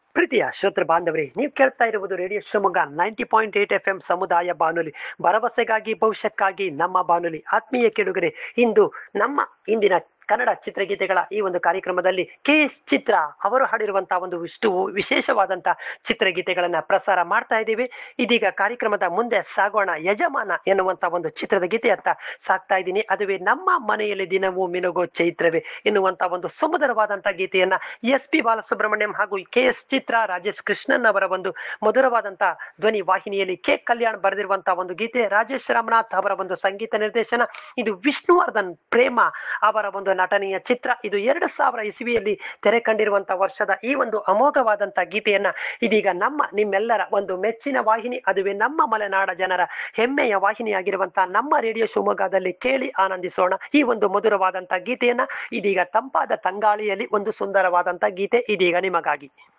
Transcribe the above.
ಪ್ರೀತಿಯ ಶ್ರೋತೃ ಬಾಂಧವರೇ ನೀವು ಕೇಳ್ತಾ ಇರುವುದು radio Shivamogga ninety point eight F M ಸಮುದಾಯ ಬಾನುಲಿ ಭರವಸೆಗಾಗಿ ಭವಿಷ್ಯಕ್ಕಾಗಿ ನಮ್ಮ ಬಾನುಲಿ ಆತ್ಮೀಯ ಕೆಡುಗರೆ ಇಂದು ನಮ್ಮ ಇಂದಿನ ಕನ್ನಡ ಚಿತ್ರಗೀತೆಗಳ ಈ ಒಂದು ಕಾರ್ಯಕ್ರಮದಲ್ಲಿ ಕೆ ಎಸ್ ಚಿತ್ರ ಅವರು ಹಾಡಿರುವಂತಹ ಒಂದು ಇಷ್ಟು ವಿಶೇಷವಾದಂತಹ ಚಿತ್ರಗೀತೆಗಳನ್ನ ಪ್ರಸಾರ ಮಾಡ್ತಾ ಇದ್ದೀವಿ ಇದೀಗ ಕಾರ್ಯಕ್ರಮದ ಮುಂದೆ ಸಾಗೋಣ ಯಜಮಾನ ಎನ್ನುವಂತ ಒಂದು ಚಿತ್ರದ ಗೀತೆಯತ್ತ ಸಾಕ್ತಾ ಇದ್ದೀನಿ ಅದುವೇ ನಮ್ಮ ಮನೆಯಲ್ಲಿ ದಿನವೂ ಮಿನುಗೋ ಚೈತ್ರವೇ ಎನ್ನುವಂತ ಒಂದು ಸುಮಧುರವಾದಂತಹ ಗೀತೆಯನ್ನ ಎಸ್ ಪಿ ಬಾಲಸುಬ್ರಹ್ಮಣ್ಯಂ ಹಾಗೂ ಕೆ ಎಸ್ ಚಿತ್ರ ರಾಜೇಶ್ ಕೃಷ್ಣನ್ ಅವರ ಒಂದು ಮಧುರವಾದಂತಹ ಧ್ವನಿ ವಾಹಿನಿಯಲ್ಲಿ ಕೆ ಕಲ್ಯಾಣ್ ಬರೆದಿರುವಂತಹ ಒಂದು ಗೀತೆ ರಾಜೇಶ್ ರಾಮನಾಥ್ ಅವರ ಒಂದು ಸಂಗೀತ ನಿರ್ದೇಶನ ಇದು ವಿಷ್ಣುವರ್ಧನ್ ಪ್ರೇಮ ಅವರ ಒಂದು ನಟನೆಯ ಚಿತ್ರ ಇದು ಎರಡು ಸಾವಿರ ಇಸವಿಯಲ್ಲಿ ತೆರೆ ಕಂಡಿರುವಂತಹ ವರ್ಷದ ಈ ಒಂದು ಅಮೋಘವಾದಂತಹ ಗೀತೆಯನ್ನ ಇದೀಗ ನಮ್ಮ ನಿಮ್ಮೆಲ್ಲರ ಒಂದು ಮೆಚ್ಚಿನ ವಾಹಿನಿ ಅದುವೇ ನಮ್ಮ ಮಲೆನಾಡ ಜನರ ಹೆಮ್ಮೆಯ ವಾಹಿನಿಯಾಗಿರುವಂತಹ ನಮ್ಮ ರೇಡಿಯೋ ಶಿವಮೊಗ್ಗದಲ್ಲಿ ಕೇಳಿ ಆನಂದಿಸೋಣ ಈ ಒಂದು ಮಧುರವಾದಂತಹ ಗೀತೆಯನ್ನ ಇದೀಗ ತಂಪಾದ ತಂಗಾಳಿಯಲ್ಲಿ ಒಂದು ಸುಂದರವಾದಂತಹ ಗೀತೆ ಇದೀಗ ನಿಮಗಾಗಿ